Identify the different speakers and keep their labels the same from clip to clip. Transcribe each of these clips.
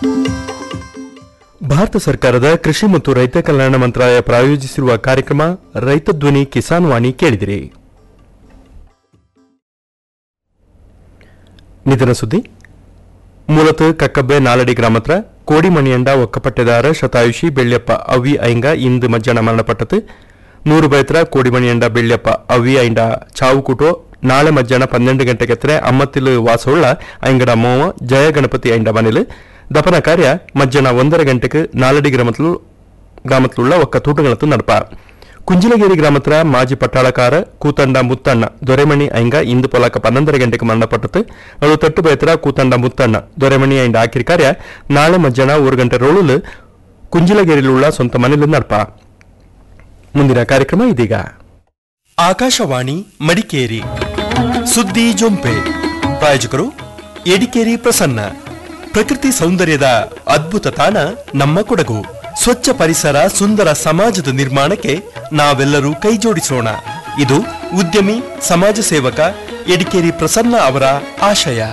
Speaker 1: ಭಾರತ ಸರ್ಕಾರದ ಕೃಷಿ ಮತ್ತು ರೈತ ಕಲ್ಯಾಣ ಮಂತ್ರಾಲಯ ಪ್ರಾಯೋಜಿಸಿರುವ ಕಾರ್ಯಕ್ರಮ ರೈತ ಧ್ವನಿ ಕಿಸಾನ್ ವಾಣಿ ಕೇಳಿದಿರಿ ನಿಧನ ಸುದ್ದಿ ಮೂಲತಃ ಕಕ್ಕಬ್ಬೆ ನಾಲಡಿ ಗ್ರಾಮತ್ರ ಕೋಡಿಮಣಿಯಂಡ ಒಕ್ಕಪಟ್ಟೆದಾರ ಶತಾಯುಷಿ ಬೆಳ್ಯಪ್ಪ ಅವ್ವಿ ಐಂಗ ಇಂದು ಮಧ್ಯಾಹ್ನ ಮರಣಪಟ್ಟது ನೂರು ಬೈತ್ರ ಕೋಡಿಮಣಿಯಂಡ ಬೆಳ್ಯಪ್ಪ ಅವ್ವಿ ಐಂಡ ಚಾವು ಕುಟೋ ನಾಳೆ ಮಧ್ಯಾಹ್ನ ಪನ್ನೆಂಡು ಗಂಟೆಗೆತ್ತರೆ ಅಮ್ಮತ್ತಿಲು ವಾಸವುಳ್ಳ ಐಂಗಡ ಮೋವ ಜಯ ಗಣಪತಿ ಐಂಡ ಮನೆಲು ದಪನ ಕಾರ್ಯ ಮಧ್ಯಾಹ್ನ ಒಂದರ ಗಂಟೆಗೆ ನಾಲಡಿ ಗ್ರಾಮತ್ಲು ಗ್ರಾಮತ್ലുള്ള ಒಕ್ಕ ತೂಟಗಳತ್ತು ನಡಪ ಕುಂಜಿಲಗೇರಿ ಗ್ರಾಮತ್ರ ಮಾಜಿ ಪಟ್ಟಾಳಕಾರ ಕೂತಂಡ ಮುತ್ತಣ್ಣ ದೊರೆಮಣಿ ಐಂಗ ಇಂದು ಪೊಲಕ ಪನ್ನೊಂದರ ಗಂಟೆಗೆ ಮರಣಪಟ್ಟது ಅದು ತಟ್ಟು ಬೈತ್ರ ಕೂತಂಡ ಮುತ್ತಣ್ಣ ದೊರೆಮಣಿ ಐಂಡ ಆಕಿರಿ ಕಾರ್ಯ ನಾಳೆ ಮಧ್ಯಾಹ್ನ ಒಂದು ಗಂಟೆ ರೋಳುಲು ಕುಂಜಿಲಗೇರಿലുള്ള ಸ್ವಂತ ಮನೆಯಲ್ಲಿ ನಡಪ ಮುಂದಿನ ಕಾರ್ಯಕ್ರಮ ಇದೀಗ ಆಕಾಶವಾಣಿ ಮಡಿಕೇರಿ ಸುದ್ದಿ ಜೊಂಪೆ ಪ್ರಾಯೋಜಕರು ಎಡಿಕೇರಿ ಪ್ರಸನ್ನ ಪ್ರಕೃತಿ ಸೌಂದರ್ಯದ ಅದ್ಭುತ ತಾಣ ನಮ್ಮ ಕೊಡಗು ಸ್ವಚ್ಛ ಪರಿಸರ ಸುಂದರ ಸಮಾಜದ ನಿರ್ಮಾಣಕ್ಕೆ ನಾವೆಲ್ಲರೂ ಕೈಜೋಡಿಸೋಣ ಇದು ಉದ್ಯಮಿ ಸಮಾಜ ಸೇವಕ ಎಡಿಕೇರಿ ಪ್ರಸನ್ನ ಅವರ ಆಶಯ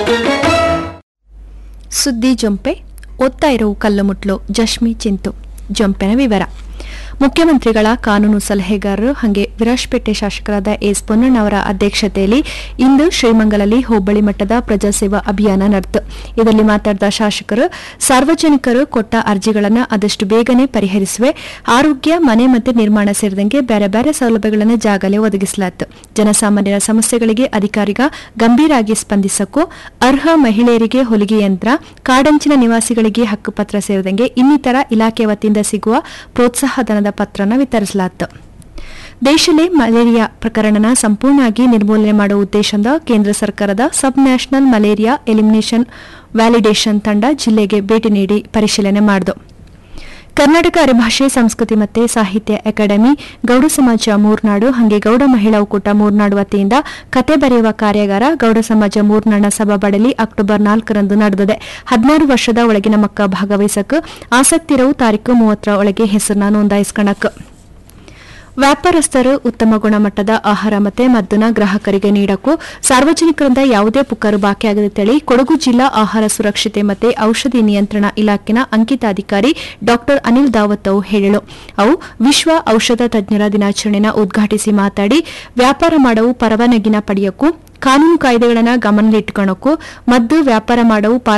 Speaker 2: ಸುದ್ದಿ ಜೊಂಪೆ ಓದ್ತಾ ಇರೋ ಕಲ್ಲುಮುಟ್ಲು ಜಶ್ಮಿ ಚಿಂತು ಜೊಂಪೆನ ವಿವರ ಮುಖ್ಯಮಂತ್ರಿಗಳ ಕಾನೂನು ಸಲಹೆಗಾರರು ಹಾಗೆ ವಿರಾಜ್ಪೇಟೆ ಶಾಸಕರಾದ ಎಸ್ ಪೊನ್ನಣ್ಣ ಅವರ ಅಧ್ಯಕ್ಷತೆಯಲ್ಲಿ ಇಂದು ಶ್ರೀಮಂಗಲಲ್ಲಿ ಹೋಬಳಿ ಮಟ್ಟದ ಪ್ರಜಾಸೇವಾ ಅಭಿಯಾನ ನಡೆಯಿತು ಇದರಲ್ಲಿ ಮಾತನಾಡಿದ ಶಾಸಕರು ಸಾರ್ವಜನಿಕರು ಕೊಟ್ಟ ಅರ್ಜಿಗಳನ್ನು ಆದಷ್ಟು ಬೇಗನೆ ಪರಿಹರಿಸುವೆ ಆರೋಗ್ಯ ಮನೆ ಮತ್ತು ನಿರ್ಮಾಣ ಸೇರಿದಂಗೆ ಬೇರೆ ಬೇರೆ ಸೌಲಭ್ಯಗಳನ್ನು ಜಾಗಲೇ ಒದಗಿಸಲಾಯಿತು ಜನಸಾಮಾನ್ಯರ ಸಮಸ್ಯೆಗಳಿಗೆ ಅಧಿಕಾರಿಗ ಗಂಭೀರಾಗಿ ಸ್ಪಂದಿಸಕ್ಕೂ ಅರ್ಹ ಮಹಿಳೆಯರಿಗೆ ಹೊಲಿಗೆ ಯಂತ್ರ ಕಾಡಂಚಿನ ನಿವಾಸಿಗಳಿಗೆ ಹಕ್ಕುಪತ್ರ ಸೇರಿದಂಗೆ ಇನ್ನಿತರ ಇಲಾಖೆ ವತಿಯಿಂದ ಸಿಗುವ ಪ್ರೋತ್ಸಾಹಧನದ ಪತ್ರನ ವಿತರಿಸಲಾಯಿತು ದೇಶದಲ್ಲಿ ಮಲೇರಿಯಾ ಪ್ರಕರಣನ ಸಂಪೂರ್ಣವಾಗಿ ನಿರ್ಮೂಲನೆ ಮಾಡುವ ಉದ್ದೇಶದಿಂದ ಕೇಂದ್ರ ಸರ್ಕಾರದ sub national malaria elimination validation ತಂಡ ಜಿಲ್ಲೆಗೆ ಭೇಟಿ ನೀಡಿ ಪರಿಶೀಲನೆ ಮಾಡಿತು ಕರ್ನಾಟಕ ಅರೆಭಾಷೆ ಸಂಸ್ಕೃತಿ ಮತ್ತು ಸಾಹಿತ್ಯ ಅಕಾಡೆಮಿ ಗೌಡ ಸಮಾಜ ಮೂರ್ನಾಡು ಹಾಗೆ ಗೌಡ ಮಹಿಳಾ ಒಕ್ಕೂಟ ಮೂರ್ನಾಡು ವತಿಯಿಂದ ಕತೆ ಬರೆಯುವ ಕಾರ್ಯಾಗಾರ ಗೌಡ ಸಮಾಜ ಮೂರ್ನಾಡ ಸಭಾಬಡಲಿ ಅಕ್ಟೋಬರ್ ನಾಲ್ಕರಂದು ನಡೆದಿದೆ ಹದಿನಾರು ವರ್ಷದ ಒಳಗಿನ ಮಕ್ಕ ಭಾಗವಹಿಸಕ್ಕೆ ಆಸಕ್ತಿ ಇರುವ ತಾರೀಕು ಮೂವತ್ತರ ಒಳಗೆ ಹೆಸರನ್ನ ನೋಂದಾಯಿಸ್ಕೊಳಕ್ಕೆ ವ್ಯಾಪಾರಸ್ಥರು ಉತ್ತಮ ಗುಣಮಟ್ಟದ ಆಹಾರ ಮತ್ತು ಮದ್ದನ್ನ ಗ್ರಾಹಕರಿಗೆ ನೀಡಕ್ಕೂ ಸಾರ್ವಜನಿಕರಿಂದ ಯಾವುದೇ ಪುಕಾರು ಬಾಕಿಯಾಗದೆ ತಳಿ ಕೊಡಗು ಜಿಲ್ಲಾ ಆಹಾರ ಸುರಕ್ಷತೆ ಮತ್ತು ಔಷಧಿ ನಿಯಂತ್ರಣ ಇಲಾಖೆನ ಅಂಕಿತಾಧಿಕಾರಿ ಡಾ ಅನಿಲ್ ದಾವತ್ ಅವು ಹೇಳಲು ಅವು ವಿಶ್ವ ಔಷಧ ತಜ್ಞರ ದಿನಾಚರಣೆನ ಉದ್ಘಾಟಿಸಿ ಮಾತಾಡಿ ವ್ಯಾಪಾರ ಮಾಡವು ಪರವಾನಗಿನ ಪಡೆಯಕ್ಕೂ ಕಾನೂನು ಕಾಯ್ದೆಗಳನ್ನು ಗಮನದಲ್ಲಿಟ್ಟುಕೊಳ್ಳಕ್ಕೂ ಮದ್ದು ವ್ಯಾಪಾರ ಮಾಡವು